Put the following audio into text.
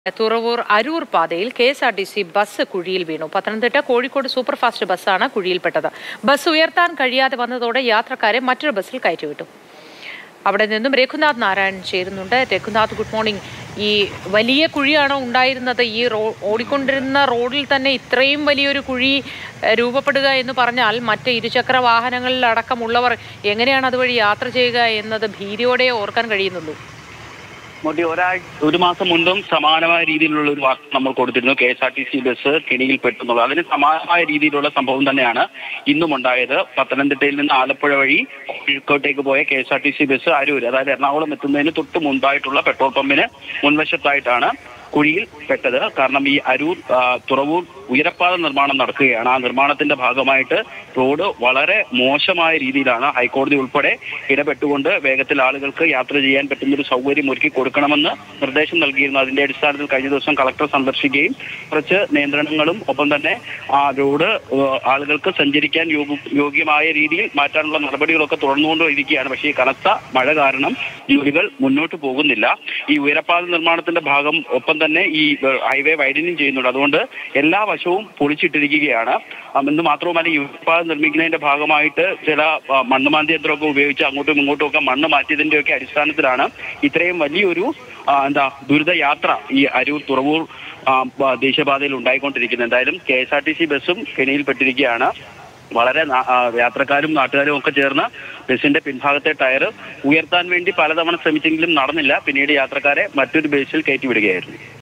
തുറവൂർ അരൂർ പാതയിൽ K S R T C bus കുഴിയിൽ വീണു പത്തനംതിട്ട കോഴിക്കോട് സൂപ്പർഫാസ്റ്റ് ബസ്സാണ് കുഴിയിൽപ്പെട്ടത് ബസ് ഉയർത്താൻ കഴിയാതെ വന്നതോടെ യാത്രക്കാരെ മറ്റൊരു ബസ്സിൽ കയറ്റിവിട്ടു അവിടെ നിന്നും രഘുനാഥ് നാരായണൻ ചേരുന്നുണ്ട് രഘുനാഥ് ഗുഡ് മോർണിംഗ് ഈ വലിയ കുഴിയാണോ ഉണ്ടായിരുന്നത് ഈ റോ ഓടിക്കൊണ്ടിരുന്ന റോഡിൽ തന്നെ ഇത്രയും വലിയൊരു കുഴി ഏഹ്, രൂപപ്പെടുക എന്ന് പറഞ്ഞാൽ മറ്റ് ഇരുചക്ര വാഹനങ്ങളിൽ അടക്കമുള്ളവർ എങ്ങനെയാണ് അതുവഴി യാത്ര ചെയ്യുക എന്നത് ഭീതിയോടെ ഓർക്കാൻ കഴിയുന്നുള്ളൂ മോട്ടി ഒരാഴ്ച ഒരു മാസം മുൻപും സമാനമായ രീതിയിലുള്ള ഒരു വാക്ക് നമ്മൾ കൊടുത്തിരുന്നു K S R T C bus കെണിയിൽ പെട്ടുന്നുള്ളത് അതിന് സമാനമായ രീതിയിലുള്ള സംഭവം തന്നെയാണ് ഇന്നും ഉണ്ടായത് പത്തനംതിട്ടയിൽ നിന്ന് ആലപ്പുഴ വഴി കോഴിക്കോട്ടേക്ക് പോയ K S R T C bus Aroor അതായത് എറണാകുളം എത്തുന്നതിന് തൊട്ട് മുൻപായിട്ടുള്ള പെട്രോൾ പമ്പിന് മുൻവശത്തായിട്ടാണ് കുഴിയിൽ പെട്ടത് കാരണം ഈ അരൂർ ആ, തുറവൂർ ഉയരപ്പാത നിർമ്മാണം നടക്കുകയാണ് ആ നിർമ്മാണത്തിന്റെ ഭാഗമായിട്ട് റോഡ് വളരെ മോശമായ രീതിയിലാണ് ഹൈക്കോടതി ഉൾപ്പെടെ ഇടപെട്ടുകൊണ്ട് വേഗത്തിൽ ആളുകൾക്ക് യാത്ര ചെയ്യാൻ പറ്റുന്ന ഒരു സൗകര്യം ഒരുക്കി കൊടുക്കണമെന്ന് നിർദ്ദേശം നൽകിയിരുന്നു അതിന്റെ അടിസ്ഥാനത്തിൽ കഴിഞ്ഞ ദിവസം കളക്ടർ സന്ദർശിക്കുകയും കുറച്ച് നിയന്ത്രണങ്ങളും ഒപ്പം തന്നെ ആ റോഡ് ഏഹ്, ആളുകൾക്ക് സഞ്ചരിക്കാൻ യോഗ- യോഗ്യമായ രീതിയിൽ മാറ്റാനുള്ള നടപടികളൊക്കെ തുടർന്നുകൊണ്ടിരിക്കുകയാണ് പക്ഷേ ഈ കനത്ത മഴ കാരണം ജോലികൾ മുന്നോട്ട് പോകുന്നില്ല ഈ ഉയരപ്പാത നിർമ്മാണത്തിന്റെ ഭാഗം ഒപ്പം തന്നെ ഈ ഏഹ്, ഹൈവേ വൈഡനിങ് ചെയ്യുന്നുണ്ട് അതുകൊണ്ട് എല്ലാ വശവും പൊളിച്ചിട്ടിരിക്കുകയാണ് ഉം, എന്ന് മാത്രവുമല്ല ഈ ഉയരപ്പാത നിർമ്മിക്കുന്നതിന്റെ ഭാഗമായിട്ട് ചില ആ, മണ്ണുമാന്തി യന്ത്രമൊക്കെ ഉപയോഗിച്ച് അങ്ങോട്ടും ഇങ്ങോട്ടും ഒക്കെ മണ്ണ് മാറ്റിയതിന്റെയൊക്കെ അടിസ്ഥാനത്തിലാണ് ഇത്രയും വലിയൊരു ആ, എന്താ ദുരിത യാത്ര ഈ അരൂർ തുറവൂർ ആ, ബ- ദേശീയപാതയിൽ ഉണ്ടായിക്കൊണ്ടിരിക്കുന്നത് എന്തായാലും K S R T C ബസ്സും കെണിയിൽപ്പെട്ടിരിക്കുകയാണ് വളരെ നാ- ആ, യാത്രക്കാരും നാട്ടുകാരും ഒക്കെ ചേർന്ന് ബസിന്റെ പിൻഭാഗത്തെ ടയർ ഉയർത്താൻ വേണ്ടി പലതവണ ശ്രമിച്ചെങ്കിലും നടന്നില്ല പിന്നീട് യാത്രക്കാരെ മറ്റൊരു ബസ്സിൽ കയറ്റിവിടുകയായിരുന്നു